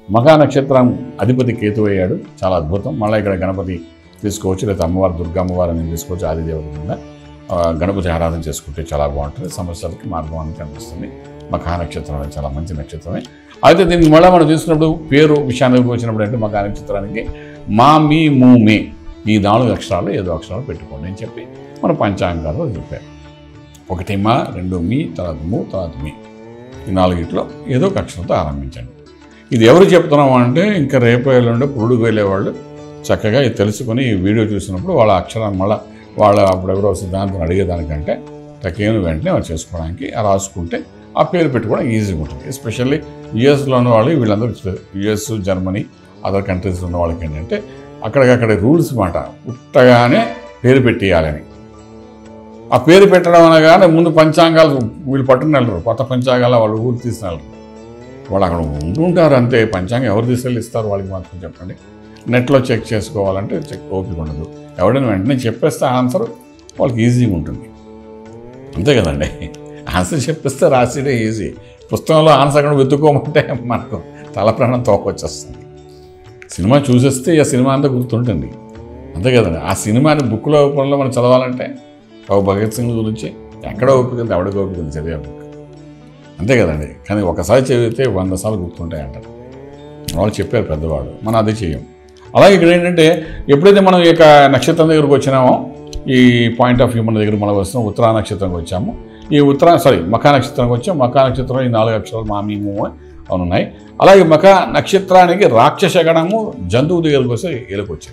మఖా నక్షత్రం అధిపతి కేతు అయ్యాడు చాలా అద్భుతం మళ్ళీ ఇక్కడ గణపతి తీసుకోవచ్చు లేదా అమ్మవారు దుర్గా అమ్మవారిని తీసుకోవచ్చు ఆదిదేవత కింద ఆ, గణపతి ఆరాధన చేసుకుంటే చాలా బాగుంటుంది సమస్యలకి మార్గం అని కనిపిస్తుంది మఖా నక్షత్రం అనేది చాలా మంచి నక్షత్రమే అయితే దీనికి మళ్ళీ మనం చూసినప్పుడు పేరు విషయానికి వచ్చినప్పుడు అంటే మఖా నక్షత్రానికి మా మీ మూ మే ఈ నాలుగు అక్షరాలు ఏదో అక్షరాలు పెట్టుకోండి అని చెప్పి మన పంచాంగాల్లో చెప్పారు ఒకటి మా రెండు మీ తర్వాత ము తర్వాత మీ ఈ నాలుగిట్లో ఏదో ఒక అక్షరంతో ఆరంభించండి ఇది ఎవరు చెప్తున్నాం అంటే ఇంకా రేపు ఎల్లుండి పురుడుకు వెళ్ళేవాళ్ళు చక్కగా ఇది తెలుసుకొని ఈ వీడియో చూసినప్పుడు వాళ్ళ అక్షరం మళ్ళీ వాళ్ళ అప్పుడెవరో సిద్ధాంతం అడిగేదానికంటే తగ్గేను వెంటనే వాళ్ళు చేసుకోవడానికి ఆ రాసుకుంటే ఆ పేరు పెట్టుకోవడం ఈజీగా ఉంటుంది ఎస్పెషల్లీ యుఎస్లో ఉన్న వాళ్ళు వీళ్ళందరూ యుఎస్ జర్మనీ అదర్ కంట్రీస్లో ఉన్న వాళ్ళకి ఏంటంటే అక్కడికక్కడ రూల్స్ మాట పుట్టగానే పేరు పెట్టేయాలని ఆ పేరు పెట్టడం అనగానే ముందు పంచాంగాలు వీళ్ళు పట్టుకుని వెళ్ళరు కొత్త పంచాంగాల వాళ్ళు ఊరు తీసుకుని వెళ్ళరు వాళ్ళు అక్కడ ఉంటుంటారు అంతే పంచాంగం ఎవరు తీసుకెళ్ళి ఇస్తారు వాళ్ళకి మాత్రం చెప్పండి నెట్లో చెక్ చేసుకోవాలంటే చెక్ ఓపిక ఉండదు ఎవడైనా వెంటనే చెప్పేస్తే ఆన్సర్ వాళ్ళకి ఈజీగా ఉంటుంది అంతే కదండి ఆన్సర్ చెప్పేస్తే రాసేదే ఈజీ పుస్తకంలో ఆన్సర్ అక్కడ వెతుక్కోమంటే మనకు తల ప్రాణం తోకొచ్చేస్తుంది సినిమా చూసేస్తే ఆ సినిమా అంతా గుర్తుంటుంది అంతే కదండి ఆ సినిమాని బుక్లో రూపంలో మనం చదవాలంటే ఒక భగత్ సింగ్ గురించి ఎక్కడ ఓపిక ఉంది ఎవడికి ఓపిక ఉంది చదివే బుక్ అంతే కదండి కానీ ఒకసారి చదివితే వంద సార్లు గుర్తుంటాయి అంటారు వాళ్ళు చెప్పారు పెద్దవాళ్ళు మనం అదే చేయం అలాగే ఇక్కడ ఏంటంటే ఎప్పుడైతే మనం ఈ యొక్క నక్షత్రం దగ్గరకు వచ్చినామో ఈ పాయింట్ ఆఫ్ వ్యూ మన దగ్గర మనం వస్తున్నాం ఉత్తరా నక్షత్రంకి వచ్చాము ఈ ఉత్తరా సారీ మకా నక్షత్రంకి వచ్చాం మకా నక్షత్రం ఈ నాలుగు అక్షరాలు మా మేము అని ఉన్నాయి అలాగే మకా నక్షత్రానికి రాక్షస గణము జంతువు దగ్గరకు వస్తే ఎలుక వచ్చింది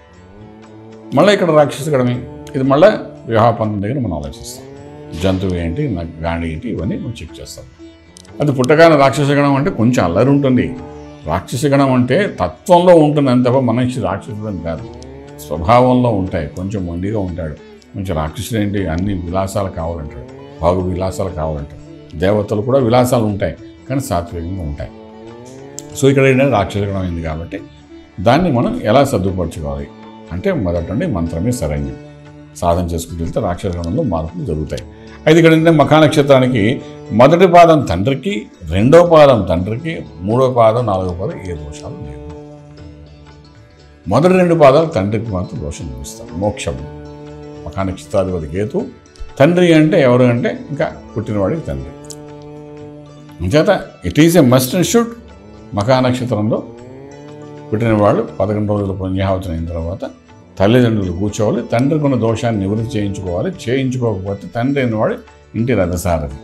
మళ్ళీ ఇక్కడ రాక్షస గణమే ఇది మళ్ళీ వివాహ పంతం దగ్గర మనం ఆలోచిస్తాం జంతువు ఏంటి నా- గాండి ఏంటి ఇవన్నీ మనం చెక్ చేస్తాం అది పుట్టగానే రాక్షస గణం అంటే కొంచెం అల్లరి ఉంటుంది రాక్షస గణం అంటే తత్వంలో ఉంటుంది అంత తప్ప మనిషి రాక్షసుడు కాదు స్వభావంలో ఉంటాయి కొంచెం మొండిగా ఉంటాడు కొంచెం రాక్షసుడు ఏంటి అన్ని విలాసాలు కావాలంటాడు బాగు విలాసాలు కావాలంటాడు దేవతలు కూడా విలాసాలు ఉంటాయి కానీ సాత్వికంగా ఉంటాయి సో ఇక్కడ ఏంటంటే రాక్షస గణం అయింది కాబట్టి దాన్ని మనం ఎలా సర్దుపరచుకోవాలి అంటే మొదట నుండి మంత్రమే సరైన సాధన చేసుకుంటూ వెళ్తే రాక్షస గణంలో మార్పులు జరుగుతాయి అయితే ఇక్కడ ఏంటంటే మఖా నక్షత్రానికి మొదటి పాదం తండ్రికి రెండో పాదం తండ్రికి మూడో పాదం నాలుగో పాదం ఏ దోషాలు లేవు మొదటి రెండు పాదాలు తండ్రికి మాత్రం దోషం చూపిస్తారు మోక్షం మఖా నక్షత్రాధిపతి కేతు తండ్రి అంటే ఎవరు అంటే ఇంకా పుట్టినవాడికి తండ్రి అంచేత it is a must and should మఖా నక్షత్రంలో పుట్టిన వాళ్ళు పదకొండు రోజుల పుణ్యాహవచన అయిన తర్వాత తల్లిదండ్రులు కూర్చోవాలి తండ్రికి ఉన్న దోషాన్ని నివృత్తి చేయించుకోవాలి చేయించుకోకపోతే తండ్రి అయినవాడు ఇంటి రథసారథి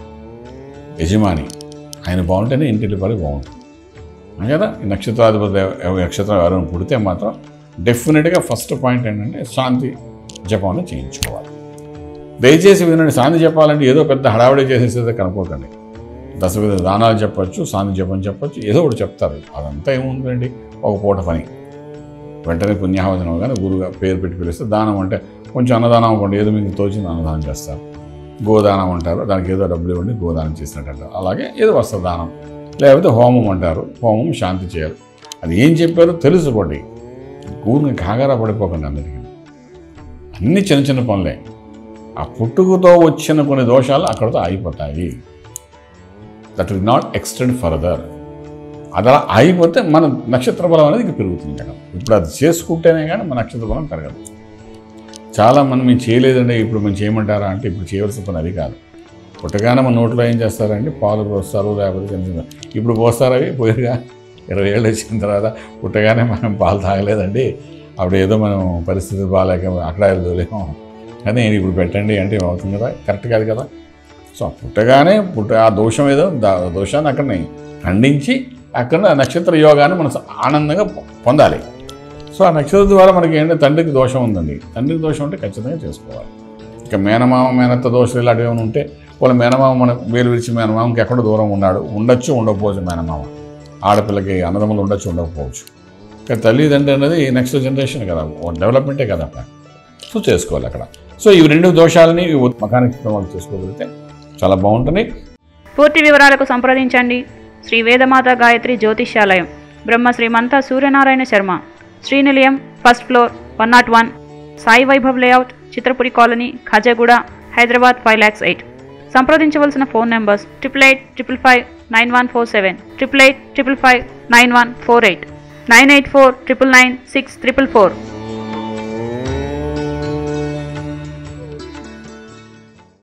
యజమాని ఆయన బాగుంటేనే ఇంటి పని బాగుంటుంది అవును కదా ఈ నక్షత్రాధిపతి ఎవ- ఎవ- నక్షత్రం ఎవరైనా పుడితే మాత్రం డెఫినెట్గా ఫస్ట్ పాయింట్ ఏంటంటే శాంతి జపాన్ని చేయించుకోవాలి దయచేసి వినండి శాంతి చెప్పాలంటే ఏదో పెద్ద హడావిడి చేసేసేదే కనుక్కోకండి దశవిధ దానాలు చెప్పొచ్చు శాంతి జపం చెప్పొచ్చు ఏదో ఒకటి చెప్తారు అదంతా ఏముందండి ఒక పూట పని వెంటనే పుణ్యాహవచనం కానీ గురుగా పేరు పెట్టి పిలిస్తే దానం అంటే కొంచెం అన్నదానం అవ్వండి ఏదో మీకు తోచింది అన్నదానం చేస్తారు గోదానం అంటారు దానికి ఏదో డబ్బులు ఇవ్వండి గోదానం చేసినట్టు అంటారు అలాగే ఏదో వస్త్రదానం లేకపోతే హోమం అంటారు హోమం శాంతి చేయాలి అది ఏం చెప్పారో తెలుసుకోండి ఊరిని కాగారా పడిపోకండి అందరికీ అన్ని చిన్న చిన్న పనులే ఆ పుట్టుకతో వచ్చిన కొన్ని దోషాలు అక్కడితో ఆగిపోతాయి that will not extend further అది అలా ఆగిపోతే మన నక్షత్ర బలం అనేది ఇంక పెరుగుతుంది కదా ఇప్పుడు అది చేసుకుంటేనే కానీ మన నక్షత్ర బలం పెరగదు చాలా మంది మేము చేయలేదండి ఇప్పుడు మేము చేయమంటారా అంటే ఇప్పుడు చేయవలసిన పని అది కాదు పుట్టగానే మన నోట్లో ఏం చేస్తారంటే పాలు పోస్తారు లేకపోతే చిన్న చిన్న ఇప్పుడు పోస్తారు అవి పోయిగా ఇరవై ఏళ్ళు వచ్చిన తర్వాత పుట్టగానే మనం పాలు తాగలేదండి అప్పుడు ఏదో మనం పరిస్థితి బాగాలేక అక్కడ వెళ్ళలేము కానీ ఇప్పుడు పెట్టండి అంటే ఏమవుతుంది కదా కరెక్ట్ కాదు కదా సో ఆ పుట్టగానే పుట్ట ఆ దోషం ఏదో దా- దోషాన్ని అక్కడనే ఖండించి అక్కడ ఆ నక్షత్ర యోగాన్ని మనం ఆనందంగా పొ- పొందాలి సో ఆ నక్షత్రం ద్వారా మనకి ఏంటంటే తండ్రికి దోషం ఉందండి తండ్రికి దోషం ఉంటే ఖచ్చితంగా చేసుకోవాలి ఇక మేనమామ మేనత్త దోషం ఇలాంటివి ఏమైనా ఉంటే వాళ్ళ మేనమామ మన వేలు విడిచి మేనమామకి ఎక్కడో దూరం ఉన్నాడు ఉండొచ్చు ఉండకపోవచ్చు మేనమామ ఆడపిల్లకి అన్నదమ్ములు ఉండొచ్చు ఉండకపోవచ్చు కానీ తల్లిదండ్రి అనేది నెక్స్ట్ జనరేషన్ కదా డెవలప్మెంటే కదా అక్కడ సో చేసుకోవాలి అక్కడ సో ఈ రెండు దోషాలని మకానిక్ వాళ్ళు చేసుకోగలిగితే చాలా బాగుంటుంది పూర్తి వివరాలకు సంప్రదించండి Shri Vedamata Gayatri Jyotishyalayam Brahma Shrimanta Suryanarayana Sharma Srinilayam first floor one nought one Sai Vaibhav layout Chitrapuri colony Khajaguda Hyderabad five lakhs eight సంప్రదించవలసిన phone numbers triple eight triple five nine one four seven triple eight triple five nine one four eight nine eight four triple nine six triple four